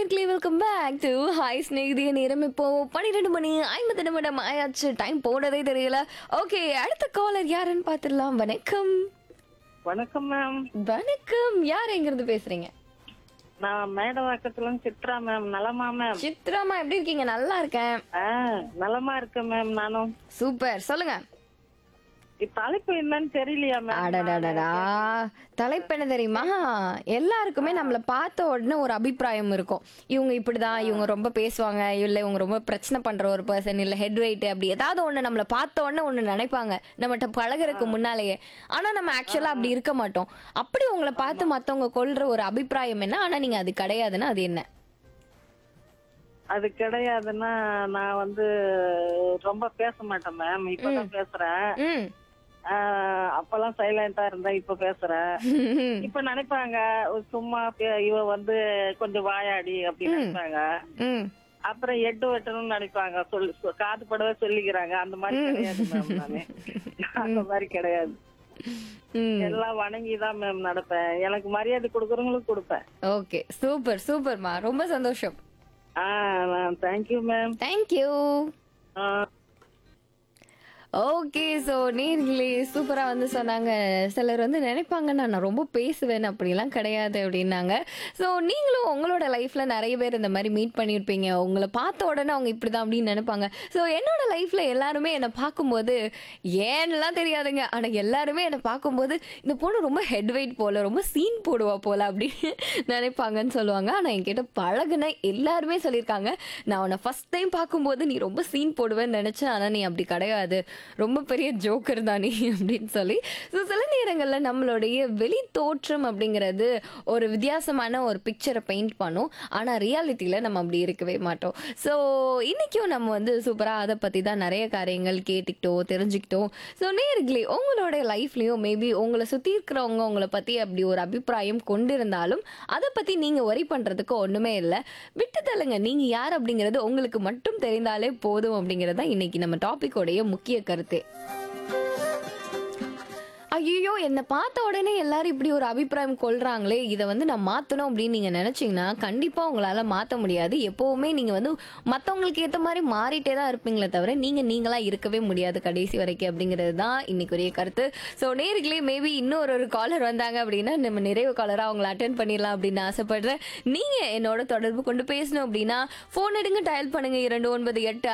நேர்களே welcome back to hi ஸ்நேகிதிய நேரம் இப்போ பன்னிரெண்டு மணி ஐம்பது நிமிடம் ஆயாச்சு டைம் போனதே தெரியல ஓகே அடுத்த காலர் யாருன்னு பார்த்துடலாம் வணக்கம் வணக்கம் மேம் வணக்கம் யார் எங்க இருந்து பேசுறீங்க நான் மேடவாக்கத்துல இருந்து சித்ரா மேம் நலமா மேம் சித்ராமா எப்படி இருக்கீங்க நல்லா இருக்கேன் ஆ நலமா இருக்கேன் மேம் நானும் சூப்பர் சொல்லுங்க இப்ப தலைப்பு என்னன்னு தெரியலையா மேம் அடடடடா தலைப்பு என்ன தெரியுமா எல்லாருக்குமே நம்மள பார்த்த உடனே ஒரு அபிப்பிராயம் இருக்கும் இவங்க இப்படிதான் இவங்க ரொம்ப பேசுவாங்க இல்ல இவங்க ரொம்ப பிரச்சனை பண்ற ஒரு பர்சன் இல்ல ஹெட் வெயிட் அப்படி ஏதாவது ஒண்ணு நம்மள பார்த்த உடனே ஒண்ணு நினைப்பாங்க நம்மகிட்ட பழகுறதுக்கு முன்னாலேயே ஆனா நம்ம ஆக்சுவலா அப்படி இருக்க மாட்டோம் அப்படி உங்களை பார்த்து மத்தவங்க கொள்ற ஒரு அபிப்பிராயம் என்ன ஆனா நீங்க அது கிடையாதுன்னா அது என்ன அது கிடையாதுன்னா நான் வந்து ரொம்ப பேச மாட்டேன் மேம் இப்பதான் பேசுறேன் ம் ஆ, அப்பெல்லாம் சைலண்டா இருந்தேன் இப்ப பேசுறேன் இப்ப நினைப்பாங்க சும்மா பே- இவ வந்து கொஞ்சம் வாயாடி அப்படின்னு நினைப்பாங்க ம் அப்புறம் எட்டு வெட்டணும்னு நினைப்பாங்க சொல்லி சொ- காது படவே சொல்லிக்கிறாங்க அந்த மாதிரி கிடையாது மேம் நானு அந்த மாதிரி கிடையாது ம் எல்லாம் வணங்கிதான் மேம் நடப்பேன் எனக்கு மரியாதை கொடுக்கறவங்களுக்கு கொடுப்பேன் ஓகே சூப்பர் சூப்பர்மா ரொம்ப சந்தோஷம் ஆ thank you ma'am thank you okay so நீங்களே சூப்பராக வந்து சொன்னாங்க சிலர் வந்து நினைப்பாங்க நான் ரொம்ப பேசுவேன் அப்படிலாம் கிடையாது அப்படின்னாங்க ஸோ நீங்களும் உங்களோட லைஃப்பில் நிறைய பேர் இந்த மாதிரி மீட் பண்ணியிருப்பீங்க உங்களை பார்த்த உடனே அவங்க இப்படி தான் அப்படின்னு நினைப்பாங்க ஸோ என்னோட லைஃப்பில் எல்லாருமே என்னை பார்க்கும்போது ஏன்னுலாம் தெரியாதுங்க ஆனால் எல்லாருமே என்னை பார்க்கும்போது இந்த பொண்ணு ரொம்ப ஹெட் வெயிட் போல ரொம்ப சீன் போடுவா போல அப்படின்னு நினைப்பாங்கன்னு சொல்லுவாங்க ஆனால் என்கிட்ட பழகுன எல்லாருமே சொல்லியிருக்காங்க நான் உன்னை ஃபர்ஸ்ட் டைம் பார்க்கும்போது நீ ரொம்ப சீன் போடுவேன்னு நினச்சேன் ஆனால் நீ அப்படி கிடையாது ரொம்ப பெரிய ஜோக்கர் தான் நீ அப்படின்னு சொல்லி ஸோ சில நேரங்களில் நம்மளுடைய வெளி தோற்றம் அப்படிங்கிறது ஒரு வித்தியாசமான ஒரு பிக்சரை பெயிண்ட் பண்ணும் ஆனால் ரியாலிட்டியில் நம்ம அப்படி இருக்கவே மாட்டோம் ஸோ இன்றைக்கும் நம்ம வந்து சூப்பராக அதை பற்றி தான் நிறைய காரியங்கள் கேட்டுக்கிட்டோம் தெரிஞ்சுக்கிட்டோம் ஸோ நேர்களே உங்களோட லைஃப்லேயும் மேபி உங்களை சுற்றி இருக்கிறவங்க உங்களை பற்றி அப்படி ஒரு அபிப்பிராயம் கொண்டிருந்தாலும் அதை பற்றி நீங்கள் ஒரி பண்ணுறதுக்கு ஒன்றுமே இல்லை விட்டு தள்ளுங்க நீங்கள் யார் அப்படிங்கிறது உங்களுக்கு மட்டும் தெரிந்தாலே போதும் அப்படிங்கிறது தான் இன்னைக்கு நம்ம டாபிக்கோடைய முக்கிய கருத்து ஐயோ என்னை பார்த்த உடனே எல்லாரும் இப்படி ஒரு அபிப்பிராயம் கொள்றாங்களே இதை வந்து நான் மாற்றணும் அப்படின்னு நீங்கள் நினச்சிங்கன்னா கண்டிப்பாக உங்களால் மாற்ற முடியாது எப்போவுமே நீங்கள் வந்து மற்றவங்களுக்கு ஏற்ற மாதிரி மாறிட்டே தான் இருப்பீங்களே தவிர நீங்கள் நீங்களாக இருக்கவே முடியாது கடைசி வரைக்கும் அப்படிங்கிறது தான் இன்னைக்குரிய கருத்து ஸோ நேர்களே மேபி இன்னொரு ஒரு காலர் வந்தாங்க அப்படின்னா நம்ம நிறைவு காலராக அவங்கள அட்டன் பண்ணிடலாம் அப்படின்னு ஆசைப்படுறேன் நீங்கள் என்னோட தொடர்பு கொண்டு பேசணும் அப்படின்னா ஃபோன் எடுங்க டயல் பண்ணுங்க இரண்டு ஒன்பது எட்டு